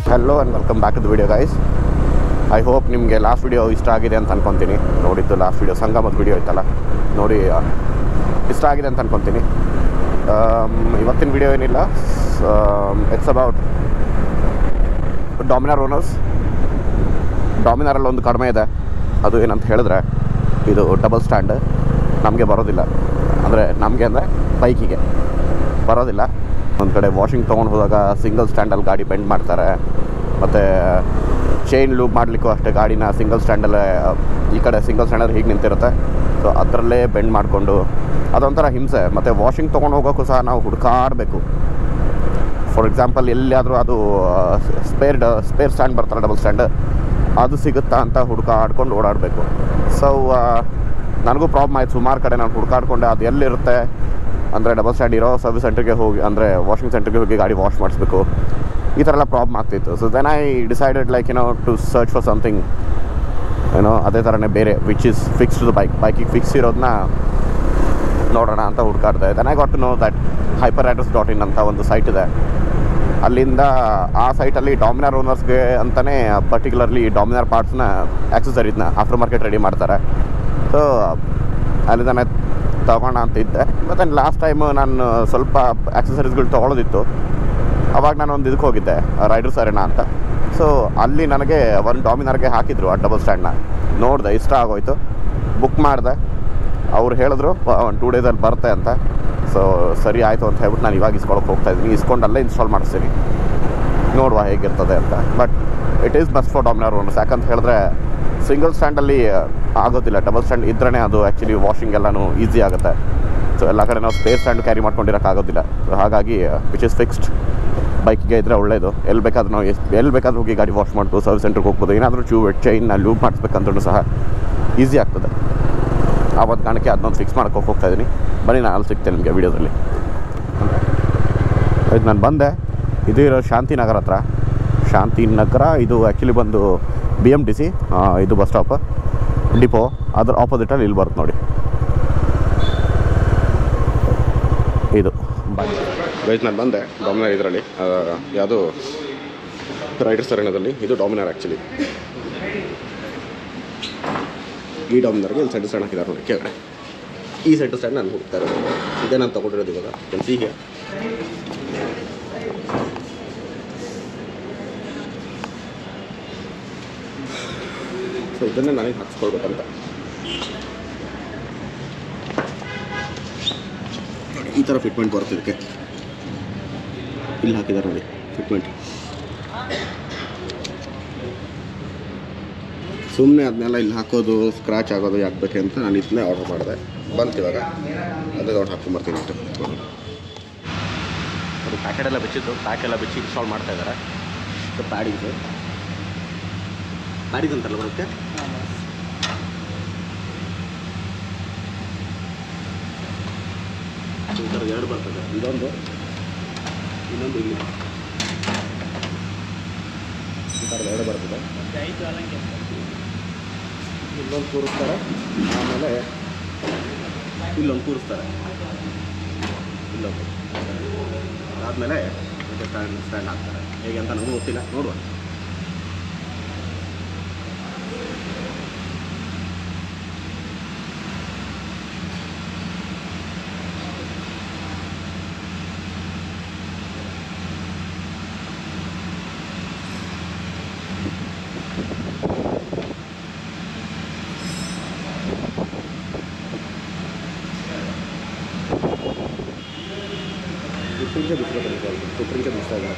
Hello and welcome back to the video guys I hope ನಿಮಗೆ last video ಇಷ್ಟ ಆಗಿದೆ ಅಂತ ಅನ್ಕೊತೀನಿ ನೋಡಿದ್ದು ಲಾಸ್ಟ್ ವಿಡಿಯೋ ಸಂಗಮದ ವಿಡಿಯೋ ಇತ್ತಲ್ಲ ನೋಡಿ ಆ, ಇಷ್ಟ ಆಗಿದೆ ಅಂತ ಅನ್ಕೊತೀನಿ ಆಮ್, ಇವತ್ತಿನ ವಿಡಿಯೋ ಏನಿಲ್ಲ ಇಟ್ಸ್ ಅಬೌಟ್ ಡಾಮಿನಾರ್ ಓನರ್ಸ್ ಡಾಮಿನಾರಲ್ಲಿ ಒಂದು ಕಡಿಮೆ ಇದೆ ಅದು ಏನಂತ ಹೇಳಿದ್ರೆ ಇದು ಡಬಲ್ ಸ್ಟ್ಯಾಂಡ್ ನಮಗೆ ಬರೋದಿಲ್ಲ ಅಂದರೆ ನಮಗೆ ಅಂದರೆ ಬೈಕಿಗೆ ಬರೋದಿಲ್ಲ ಒಂದು ಕಡೆ ವಾಷಿಂಗ್ ತೊಗೊಂಡು ಹೋದಾಗ ಸಿಂಗಲ್ ಸ್ಟ್ಯಾಂಡಲ್ಲಿ ಗಾಡಿ ಬೆಂಡ್ ಮಾಡ್ತಾರೆ ಮತ್ತು ಚೈನ್ ಲೂಪ್ ಮಾಡಲಿಕ್ಕೂ ಅಷ್ಟೇ ಗಾಡಿನ ಸಿಂಗಲ್ ಸ್ಟ್ಯಾಂಡಲ್ಲೇ ಈ ಕಡೆ ಸಿಂಗಲ್ ಸ್ಟ್ಯಾಂಡಲ್ಲಿ ಹೀಗೆ ನಿಂತಿರುತ್ತೆ ಸೊ ಅದರಲ್ಲೇ ಬೆಂಡ್ ಮಾಡಿಕೊಂಡು ಅದೊಂಥರ ಹಿಂಸೆ ಮತ್ತು ವಾಷಿಂಗ್ ತೊಗೊಂಡು ಹೋಗೋಕ್ಕೂ ಸಹ ನಾವು ಹುಡುಕಾಡಬೇಕು ಫಾರ್ ಎಕ್ಸಾಂಪಲ್ ಎಲ್ಲಿಯಾದರೂ ಅದು ಸ್ಪೇರ್ ಡ ಸ್ಪೇರ್ ಸ್ಟ್ಯಾಂಡ್ ಬರ್ತಾರೆ ಡಬಲ್ ಸ್ಟ್ಯಾಂಡ್ ಅದು ಸಿಗುತ್ತಾ ಅಂತ ಹುಡುಕಾಡ್ಕೊಂಡು ಓಡಾಡಬೇಕು ಸೊ ನನಗೂ ಪ್ರಾಬ್ಲಮ್ ಆಯ್ತು ಸುಮಾರು ಕಡೆ ನಾನು ಹುಡುಕಾಡ್ಕೊಂಡೆ ಅದು ಎಲ್ಲಿರುತ್ತೆ ಅಂದರೆ ಡಬಲ್ ಸ್ಟ್ಯಾಂಡ್ ಇರೋ ಸರ್ವಿಸ್ ಸೆಂಟ್ರಿಗೆ ಹೋಗಿ ಅಂದರೆ ವಾಷಿಂಗ್ ಸೆಂಟ್ರಿಗೆ ಹೋಗಿ ಗಾಡಿ ವಾಶ್ ಮಾಡಿಸ್ಬೇಕು ಈ ಥರ ಎಲ್ಲ ಪ್ರಾಬ್ಲಮ್ ಆಗ್ತಿತ್ತು so then I decided like ಏನೋ ಟು ಸರ್ಚ್ ಫಾರ್ ಸಮಥಿಂಗ್ ಏನೋ ಅದೇ ಥರನೇ ಬೇರೆ which is fix to the bike ಬೈಕಿಗೆ ಫಿಕ್ಸ್ ಇರೋದನ್ನ ನೋಡೋಣ ಅಂತ ಹುಡುಕಾಡ್ದೆ then I got to know that hyper address dot in ಅಂತ ಒಂದು ಸೈಟ್ ಇದೆ ಅಲ್ಲಿಂದ ಆ ಸೈಟಲ್ಲಿ ಡಾಮಿನಾರ್ ಓನರ್ಸ್ಗೆ ಅಂತಲೇ ಪರ್ಟಿಕ್ಯುಲರ್ಲಿ ಡಾಮಿನಾರ್ ಪಾರ್ಟ್ಸ್ನ ಆಕ್ಸಸರೀಸ್ನ ಆಫ್ಟರ್ ಮಾರ್ಕೆಟ್ ರೆಡಿ ಮಾಡ್ತಾರೆ ಸೊ ಅಲ್ಲಿಂದ ನಾನು ತಗೋಣ ಅಂತ ಇದ್ದೆ ಮತ್ತು ಲಾಸ್ಟ್ ಟೈಮು ನಾನು ಸ್ವಲ್ಪ ಆಕ್ಸಸರೀಸ್ಗಳು ತೊಗೊಳೋದಿತ್ತು ಅವಾಗ ನಾನು ಒಂದು ಇದಕ್ಕೆ ಹೋಗಿದ್ದೆ ರೈಡರ್ಸ್ ಅರೇನಾ ಅಂತ ಸೊ ಅಲ್ಲಿ ನನಗೆ ಒಂದು ಡಾಮಿನಾರ್ಗೆ ಹಾಕಿದ್ರು ಆ ಡಬಲ್ ಸ್ಟ್ಯಾಂಡ್ನ ನೋಡಿದೆ ಇಷ್ಟ ಆಗೋಯ್ತು ಬುಕ್ ಮಾಡಿದೆ ಅವ್ರು ಹೇಳಿದ್ರು ಒಂದು ಟೂ ಡೇಸಲ್ಲಿ ಬರುತ್ತೆ ಅಂತ ಸೊ ಸರಿ ಆಯಿತು ಅಂತ ಹೇಳ್ಬಿಟ್ಟು ನಾನು ಇವಾಗ ಇಸ್ಕೊಳಕ್ಕೆ ಹೋಗ್ತಾ ಇದ್ದೀನಿ ಇಸ್ಕೊಂಡು ಅಲ್ಲೇ ಇನ್ಸ್ಟಾಲ್ ಮಾಡಿಸ್ತೀನಿ ನೋಡುವ ಹೇಗಿರ್ತದೆ ಅಂತ but it is best for Dominar owners ಯಾಕಂತ ಹೇಳಿದ್ರೆ ಸಿಂಗಲ್ ಸ್ಟ್ಯಾಂಡಲ್ಲಿ ಆಗೋದಿಲ್ಲ ಡಬಲ್ ಸ್ಟ್ಯಾಂಡ್ ಇದ್ರೇ ಅದು ಆ್ಯಕ್ಚುಲಿ ವಾಷಿಂಗ್ ಎಲ್ಲನೂ ಈಸಿ ಆಗುತ್ತೆ ಸೊ ಎಲ್ಲ ಕಡೆ ನಾವು ಸ್ಪೇರ್ ಸ್ಟ್ಯಾಂಡ್ ಕ್ಯಾರಿ ಮಾಡ್ಕೊಂಡಿರೋಕ್ಕಾಗೋದಿಲ್ಲ ಸೊ ಹಾಗಾಗಿ ವಿಚ್ ಇಸ್ ಫಿಕ್ಸ್ಡ್ ಬೈಕಿಗೆ ಇದ್ದರೆ ಒಳ್ಳೇದು ಎಲ್ಲಿ ಬೇಕಾದ್ರೂ ನಾವು ಎಷ್ಟು ಎಲ್ಲಿ ಬೇಕಾದ್ರೂ ಹೋಗಿ ಗಾಡಿ ವಾಶ್ ಮಾಡ್ಬೋದು ಸರ್ವಿಸ್ ಸೆಂಟ್ರಿಗೆ ಹೋಗ್ಬೋದು ಏನಾದರೂ ಚೂ ಚೈನ್ನ ಲೂಪ್ ಮಾಡಿಸ್ಬೇಕಂದ್ರೂ ಸಹ ಈಸಿ ಆಗ್ತದೆ ಆ ಒಂದು ಕಾರಣಕ್ಕೆ ಅದನ್ನೊಂದು ಫಿಕ್ಸ್ ಮಾಡ್ಕೊಂಡು ಹೋಗ್ತಾ ಇದ್ದೀನಿ ಬನ್ನಿ ನಾನು ಅಲ್ಲಿ ಸಿಗ್ತೇನೆ ನಿಮಗೆ ವೀಡಿಯೋದಲ್ಲಿ ಇದು ನಾನು ಬಂದೆ ಇದು ಇರೋ ಶಾಂತಿನಗರ ಹತ್ರ ಶಾಂತಿನಗರ ಇದು ಆ್ಯಕ್ಚುಲಿ ಬಂದು ಬಿ ಎಮ್ ಟಿ ಸಿ ಇದು ಬಸ್ ಸ್ಟಾಪ್ ಡಿಪೋ ಅದ್ರ ಆಪೋಸಿಟಲ್ಲಿ ಇಲ್ಲಿ ಬರುತ್ತೆ ನೋಡಿ ಇದು ಗೈಸ್ ನಾನು ಬಂದೆ ಡಾಮಿನಾರ್ ಇದರಲ್ಲಿ ಯಾವುದು ರೈಡರ್ಸ್ ಅರೇಣದಲ್ಲಿ ಇದು ಡಾಮಿನಾರ್ ಆ್ಯಕ್ಚುಲಿ ಈ ಡಾಮಿನಾರ್ಗೆ ಇಲ್ಲಿ ಸೆಂಟರ್ ಸ್ಟ್ಯಾಂಡ್ ಹಾಕಿದ್ದಾರೆ ನೋಡಿ ಕೆಳಗಡೆ ಈ ಸೆಂಟರ್ ಸ್ಟ್ಯಾಂಡ್ ನಾನು ಹೋಗ್ತಾ ಇರೋದು ಇದೇ ನಾನು ತೊಗೊಂಡಿರೋದು ಇವಾಗ ಒಂದು ಹೀಗೆ ಸೊ ಇದನ್ನೇ ನನಗೆ ಹಾಕ್ಸ್ಕೊಳ್ಬೇಕಂತ ನೋಡಿ ಈ ಥರ ಫಿಟ್ಮೆಂಟ್ ಬರುತ್ತೆ ಇದಕ್ಕೆ ಇಲ್ಲಿ ಹಾಕಿದ್ದಾರೆ ನೋಡಿ ಫಿಟ್ಮೆಂಟ್ ಸುಮ್ಮನೆ ಅದನ್ನೆಲ್ಲ ಇಲ್ಲಿ ಹಾಕೋದು ಸ್ಕ್ರಾಚ್ ಆಗೋದು ಯಾಕೆ ಬೇಕೆ ಅಂತ ನಾನು ಇದನ್ನೇ ಆರ್ಡರ್ ಮಾಡಿದೆ ಬಂತು ಇವಾಗ ಅದೇ ದೊಡ್ಡ ಹಾಕ್ಕೊಂಬರ್ತೀನಿ ಅಂತ ಅದು ಪ್ಯಾಕೆಟ್ ಎಲ್ಲ ಬಿಚ್ಚಿದ್ದು ಪ್ಯಾಕ್ ಎಲ್ಲ ಬಿಚ್ಚಿ ಇನ್ಸ್ಟಾಲ್ ಮಾಡ್ತಾ ಇದ್ದಾರೆ ಸೊ ಪ್ಯಾಡಿಂಗ್ಸು ಪ್ಯಾಡಿಂಗ್ ಅಂತಲ್ಲ ಬರುತ್ತೆ ಈ ಥರ ಎರಡು ಬರ್ತದೆ ಇದೊಂದು ಇನ್ನೊಂದು ಇಲ್ಲಿ ಈ ಥರದ ಎರಡು ಬರ್ತದೆ ಇಲ್ಲೊಂದು ಕೂರಿಸ್ತಾರೆ ಆಮೇಲೆ ಇಲ್ಲೊಂದು ಕೂರಿಸ್ತಾರೆ ಇಲ್ಲೊಂದು ಅದಾದಮೇಲೆ ಮತ್ತೆ ಸ್ಟ್ಯಾಂಡ್ ಸ್ಟ್ಯಾಂಡ್ ಹಾಕ್ತಾರೆ ಹೇಗೆ ಅಂತ ನನಗೂ ಗೊತ್ತಿಲ್ಲ ನೋಡುವ ಫುಟ್ರಿಂಗೆ ಬಿಸ್ಬೇಕು ಫುಟ್ರಿಂಗೆ ಬಿಸ್ತಾ ಇಲ್ಲ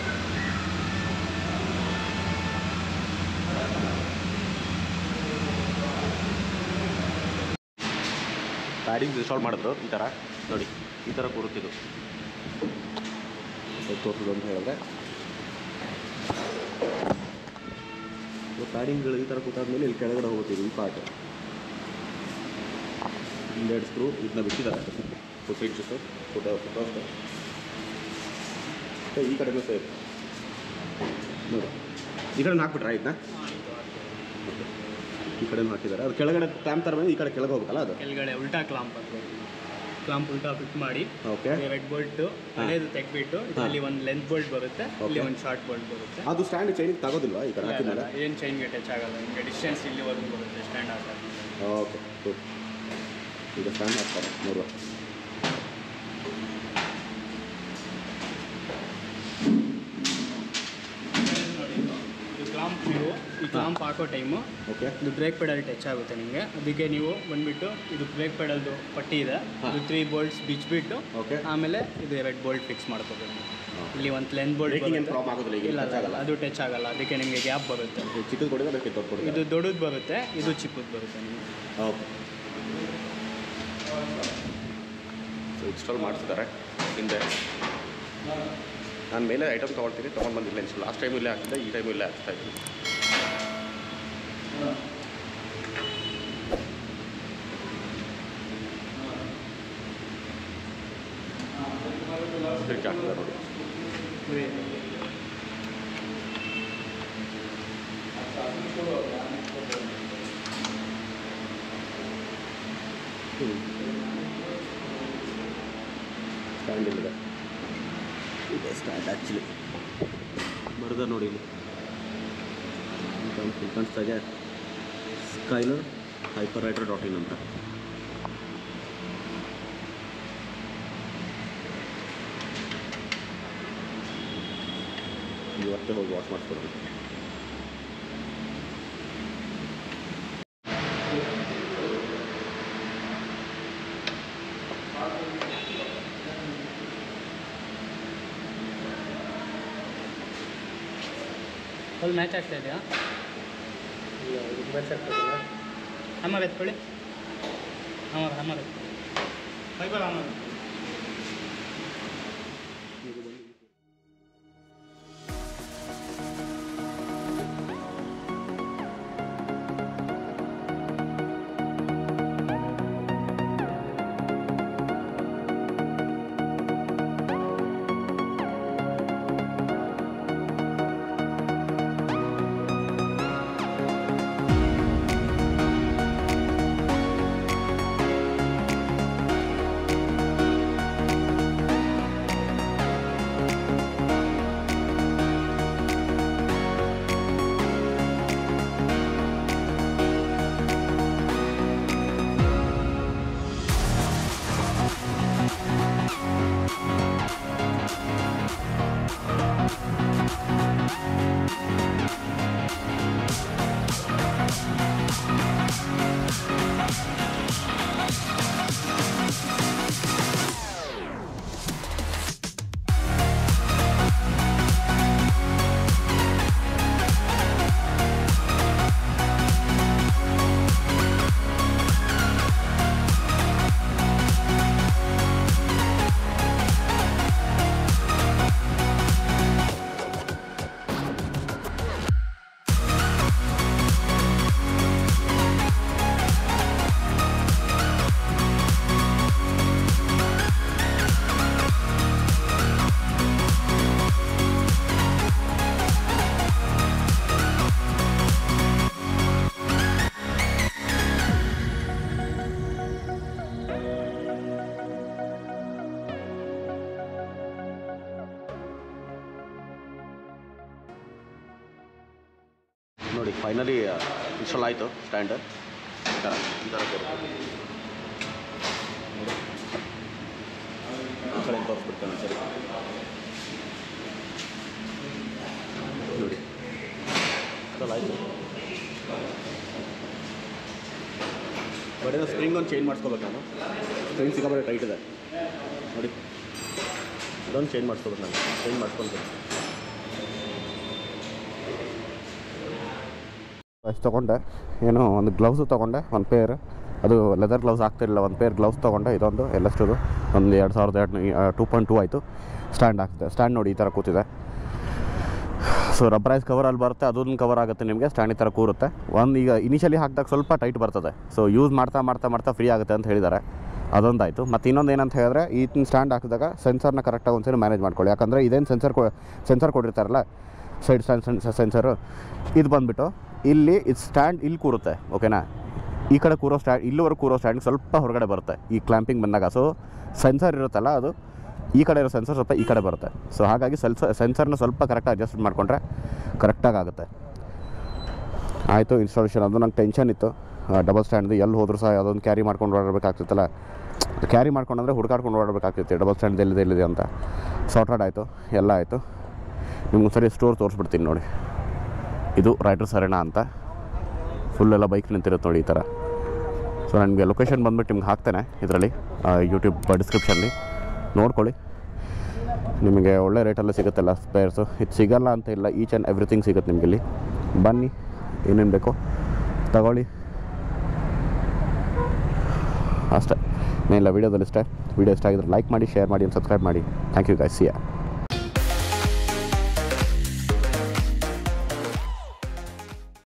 ಪ್ಯಾಡಿಂಗ್ ಇನ್ಸ್ಟಾಲ್ ಮಾಡಿದ್ರು ಈ ಥರ ನೋಡಿ ಈ ಥರ ಕೂರುತ್ತಿದ್ದು ತೋರಿಸೋದು ಅಂತ ಹೇಳಿದ್ರೆ ಪ್ಯಾಡಿಂಗ್ಗಳು ಈ ಥರ ಕೂತಾದ್ಮೇಲೆ ಇಲ್ಲಿ ಕೆಳಗಡೆ ಹೋಗುತ್ತಿದ್ದು ಈ ಪಾರ್ಟ್ ಒಂದೆರಡು ಸ್ಕ್ರೂ ಇದನ್ನ ಬಿಟ್ಟಿದ್ದಾರೆ foot inches foot foot half ಮತ್ತೆ ಈ ಕಡೆನೂ ಸೇರಿ ನೋಡಿ ಈ ಕಡೆ ಹಾಕ್ಬಿಟ್ರಾ ಇದನ್ನ ಈ ಕಡೆನೂ ಹಾಕಿದ್ದಾರೆ ಅದು ಕೆಳಗಡೆ ಕ್ಲಾಂಪ್ ಥರ ಬಂದು ಈ ಕಡೆ ಕೆಳಗೆ ಹೋಗ್ಬೇಕಲ್ಲ ಅದು ಕೆಳಗಡೆ ಉಲ್ಟಾ ಕ್ಲಾಂಪ್ ಅದು ಕ್ಲಾಂಪ್ ಉಲ್ಟಾ ಫಿಟ್ ಮಾಡಿ ಓಕೆ ರೆಡ್ ಬೋಲ್ಟ್ ಹಳೇದು ತೆಗ್ಬಿಟ್ಟು ಇದರಲ್ಲಿ ಒಂದು ಲೆಂತ್ ಬೋಲ್ಟ್ ಬರುತ್ತೆ ಇಲ್ಲಿ ಒಂದು ಶಾರ್ಟ್ ಬೋಲ್ಟ್ ಬರುತ್ತೆ ಅದು ಸ್ಟ್ಯಾಂಡ್ ಚೈನಿಗೆ ತಗೋದಿಲ್ವಾ ಈ ಕಡೆ ಹಾಕಿದ್ಮೇಲೆ ಏನು ಚೈನ್ಗೆ ಟಚ್ ಆಗಲ್ಲ ನಿಮಗೆ ಡಿಸ್ಟೆನ್ಸ್ ಇಲ್ಲಿವರೆಗೂ ಬರುತ್ತೆ ಸ್ಟ್ಯಾಂಡ್ ಹಾಕೋದು ಓಕೆ ಗುಡ್ ಈಗ ಸ್ಟ್ಯಾಂಡ್ ಹಾಕ್ತಾರೆ ನೋಡುವ ನೋಡಿ ಇದು ಕ್ಲಾಂಪ್ ನೀವು ಈ ಕ್ಲಾಂಪ್ ಹಾಕೋ ಟೈಮು ಓಕೆ ಇದು ಬ್ರೇಕ್ ಪೆಡಲ್ ಟಚ್ ಆಗುತ್ತೆ ನಿಮಗೆ ಅದಕ್ಕೆ ನೀವು ಬಂದ್ಬಿಟ್ಟು ಇದು ಬ್ರೇಕ್ ಪೆಡಲ್ದು ಪಟ್ಟಿ ಇದೆ ಇದು ತ್ರೀ ಬೋಲ್ಟ್ಸ್ ಬಿಚ್ಚಿಬಿಟ್ಟು ಓಕೆ ಆಮೇಲೆ ಇದು ಎರಡು ಬೋಲ್ಟ್ ಫಿಕ್ಸ್ ಮಾಡ್ಕೋಬೇಕು ಇಲ್ಲಿ ಒಂದು ಲೆಂತ್ ಬೋಲ್ಟ್ ಬ್ರೇಕಿಂಗ್ ಏನು ಪ್ರಾಬ್ಲಮ್ ಆಗೋದಿಲ್ಲ ಈಗ ಇಲ್ಲ touch ಆಗಲ್ಲ ಅದು ಟಚ್ ಆಗಲ್ಲ ಅದಕ್ಕೆ ನಿಮಗೆ ಗ್ಯಾಪ್ ಬರುತ್ತೆ ಚಿಕ್ಕದು ಕೊಡಿದ್ರೆ ಬೇಕಿತ್ತು ದೊಡ್ಡ ಕೊಡಿದ್ರೆ ಇದು ದೊಡ್ಡದು ಬರುತ್ತೆ ಇದು ಚಿಕ್ಕದು ಬರುತ್ತೆ ನಿಮಗೆ ಓಕೆ ಸೊ ಇನ್ಸ್ಟಾಲ್ ಮಾಡಿಸಿದ್ದಾರೆ ಹಿಂದೆ ನಾನು ಮೇಲೆ ಐಟಮ್ ತೊಗೊಳ್ತೀನಿ ತೊಗೊಂಡು ಬಂದಿಲ್ಲ ಇನ್ಸ್ಟಾಲ್ ಲಾಸ್ಟ್ ಟೈಮು ಇಲ್ಲೇ ಹಾಕಿದ್ದೆ ಈ ಟೈಮು ಇಲ್ಲೇ ಹಾಕ್ತಾ ಇದ್ದೀನಿ ಸ್ವಿಚ್ ಹಾಕಿದೆ ನೋಡಿ ಸ್ಟ್ಯಾಂಡ್ ಇಲ್ಲಿದೆ ಇದೆ ಸ್ಟ್ಯಾಂಡ್ ಆ್ಯಕ್ಚುಲಿ ಬರ್ದ ನೋಡಿ ಇಲ್ಲಿ ಇಲ್ಲಿ ಕಾಣಿಸ್ತಾ ಇದೆ ಸ್ಕೈಲರ್ ಹೈಪರ್ ರೈಟರ್ ಡಾಟ್ ಇನ್ ಅಂತ ಇವತ್ತೇ ಹೋಗಿ ವಾಶ್ ಮಾಡಿಸ್ಕೊಡೋಣ ಫುಲ್ ಮ್ಯಾಚ್ ಆಗ್ತಾ ಇದೆಯಾ ಹಮರ್ ಎತ್ಕೊಳ್ಳಿ ಹಮರ್ ಹಮರ್ ಫೈಬರ್ ಹಮರ್ ನೋಡಿ ಫೈನಲಿ ಇನ್ಸ್ಟಾಲ್ ಆಯಿತು ಸ್ಟ್ಯಾಂಡ್ ಈ ಥರ ಈ ಥರ ಬರುತ್ತೆ ನೋಡಿ. ಆ ಕಡೆ ತೋರಿಸ್ಬಿಡ್ತಾನೆ ಸರಿ ನೋಡಿ ಇನ್ಸ್ಟಾಲ್ ಆಯಿತು ಬಟ್ ಇದು ಸ್ಪ್ರಿಂಗ್ ಒಂದು ಚೇಂಜ್ ಮಾಡಿಸ್ಕೋಬೇಕು ನಾನು ಸ್ಪ್ರಿಂಗ್ ಸಿಕ್ಕಾಬಟ್ಟೆ ಟೈಟ್ ಇದೆ ನೋಡಿ ಇದೊಂದು ಚೇಂಜ್ ಮಾಡಿಸ್ಕೋಬೇಕು ನಾನು ಚೇಂಜ್ ಮಾಡಿಸ್ಕೊಳ್ತೀನಿ ಅಷ್ಟು ತೊಗೊಂಡೆ ಏನು ಒಂದು ಗ್ಲೌಸು ತೊಗೊಂಡೆ ಒಂದು ಪೇರ್ ಅದು ಲೆದರ್ ಗ್ಲೌಸ್ ಆಗ್ತಿರಲಿಲ್ಲ ಒಂದು ಪೇರ್ ಗ್ಲೌಸ್ ತೊಗೊಂಡೆ ಇದೊಂದು ಎಲ್ಲಷ್ಟು ಒಂದು ಎರಡು ಸಾವಿರದ ಎರಡು ಟೂ ಪಾಯಿಂಟ್ ಟೂ ಆಯಿತು ಸ್ಟ್ಯಾಂಡ್ ಆಗ್ತಿದೆ ಸ್ಟ್ಯಾಂಡ್ ನೋಡಿ ಈ ಥರ ಕೂತಿದೆ ಸೊ ರಬ್ಬರೈಸ್ ಕವರಲ್ಲಿ ಬರುತ್ತೆ ಅದೊಂದು ಕವರ್ ಆಗುತ್ತೆ ನಿಮಗೆ ಸ್ಟ್ಯಾಂಡ್ ಈ ಥರ ಕೂರುತ್ತೆ ಒಂದು ಈಗ ಇನಿಷಿಯಲಿ ಹಾಕಿದಾಗ ಸ್ವಲ್ಪ ಟೈಟ್ ಬರ್ತದೆ ಸೊ ಯೂಸ್ ಮಾಡ್ತಾ ಮಾಡ್ತಾ ಮಾಡ್ತಾ ಫ್ರೀ ಆಗುತ್ತೆ ಅಂತ ಹೇಳಿದ್ದಾರೆ ಅದೊಂದಾಯಿತು ಮತ್ತು ಇನ್ನೊಂದು ಏನಂತ ಹೇಳಿದ್ರೆ ಈ ಸ್ಟ್ಯಾಂಡ್ ಹಾಕಿದಾಗ ಸೆನ್ಸರ್ನ ಕರೆಕ್ಟಾಗಿ ಒಂದ್ಸರಿ ಮ್ಯಾನೇಜ್ ಮಾಡ್ಕೊಳ್ಳಿ ಯಾಕಂದರೆ ಇದೇನು ಸೆನ್ಸರ್ ಕೊ ಸೆನ್ಸರ್ ಕೊಟ್ಟಿರ್ತಾರಲ್ಲ ಸೈಡ್ ಸ್ಟ್ಯಾಂಡ್ ಸೆನ್ಸರು ಇದು ಬಂದುಬಿಟ್ಟು ಇಲ್ಲಿ ಇದು ಸ್ಟ್ಯಾಂಡ್ ಇಲ್ಲಿ ಕೂರುತ್ತೆ ಓಕೆನಾ ಈ ಕಡೆ ಕೂರೋ ಸ್ಟ್ಯಾಂಡ್ ಇಲ್ಲಿವರೆಗೂ ಕೂರೋ ಸ್ಟ್ಯಾಂಡ್ ಸ್ವಲ್ಪ ಹೊರಗಡೆ ಬರುತ್ತೆ ಈ ಕ್ಲ್ಯಾಂಪಿಂಗ್ ಬಂದಾಗ ಸೊ ಸೆನ್ಸರ್ ಇರುತ್ತಲ್ಲ ಅದು ಈ ಕಡೆ ಇರೋ ಸೆನ್ಸರ್ ಸ್ವಲ್ಪ ಈ ಕಡೆ ಬರುತ್ತೆ ಸೊ ಹಾಗಾಗಿ ಸೆಲ್ಸ ಸೆನ್ಸರ್ನ ಸ್ವಲ್ಪ ಕರೆಕ್ಟಾಗಿ ಅಡ್ಜಸ್ಟ್ ಮಾಡಿಕೊಂಡ್ರೆ ಕರೆಕ್ಟಾಗಿ ಆಗುತ್ತೆ ಆಯಿತು ಇನ್ಸ್ಟಾಲೇಷನ್ ಅದು ನಂಗೆ ಟೆನ್ಷನ್ ಇತ್ತು ಡಬಲ್ ಸ್ಟ್ಯಾಂಡ್ದು ಎಲ್ಲಿ ಹೋದರೂ ಸಹ ಯಾವುದೊಂದು ಕ್ಯಾರಿ ಮಾಡ್ಕೊಂಡು ಓಡಾಡಬೇಕಾಗ್ತಿತ್ತಲ್ಲ ಕ್ಯಾರಿ ಮಾಡ್ಕೊಂಡ್ರೆ ಹುಡುಕಾಡ್ಕೊಂಡು ಓಡಾಡಬೇಕಾಗ್ತಿತ್ತು ಡಬಲ್ ಸ್ಟ್ಯಾಂಡ್ ಎಲ್ಲಿದೆ ಎಲ್ಲಿದೆ ಅಂತ ಸಾರ್ಟೆಡ್ ಆಯಿತು ಎಲ್ಲ ಆಯಿತು ನಿಮ್ಗೆ ಸರಿ ಸ್ಟೋರ್ ತೋರಿಸ್ಬಿಡ್ತೀನಿ ನೋಡಿ ಇದು ರೈಟರ್ಸ್ ಅರೇನಾ ಅಂತ ಫುಲ್ ಎಲ್ಲ ಬೈಕ್ ನಿಂತಿರುತ್ತೆ ನೋಡಿ ಈ ಥರ ಸೊ ನನಗೆ ಲೊಕೇಶನ್ ಬಂದ್ಬಿಟ್ಟು ನಿಮ್ಗೆ ಹಾಕ್ತೇನೆ ಇದರಲ್ಲಿ ಯೂಟ್ಯೂಬ್ ಡಿಸ್ಕ್ರಿಪ್ಷನ್ಲಿ ನೋಡ್ಕೊಳ್ಳಿ ನಿಮಗೆ ಒಳ್ಳೆ ರೇಟಲ್ಲೇ ಸಿಗುತ್ತಲ್ಲ ಸ್ಪೇರ್ಸು ಇದು ಸಿಗಲ್ಲ ಅಂತ ಇಲ್ಲ ಈಚ್ ಆ್ಯಂಡ್ ಎವ್ರಿಥಿಂಗ್ ಸಿಗುತ್ತೆ ನಿಮಗೆ ಇಲ್ಲಿ ಬನ್ನಿ ಏನೇನು ಬೇಕೋ ತಗೊಳ್ಳಿ ಅಷ್ಟೇ ಮೇಲಿಲ್ಲ ವೀಡಿಯೋದಲ್ಲಿ ಇಷ್ಟೇ ವೀಡಿಯೋ ಇಷ್ಟ ಆಗಿದ್ರೆ ಲೈಕ್ ಮಾಡಿ ಶೇರ್ ಮಾಡಿ ಸಬ್ಸ್ಕ್ರೈಬ್ ಮಾಡಿ ಥ್ಯಾಂಕ್ ಯು ಗೈಸ್ ಸಿಯಾ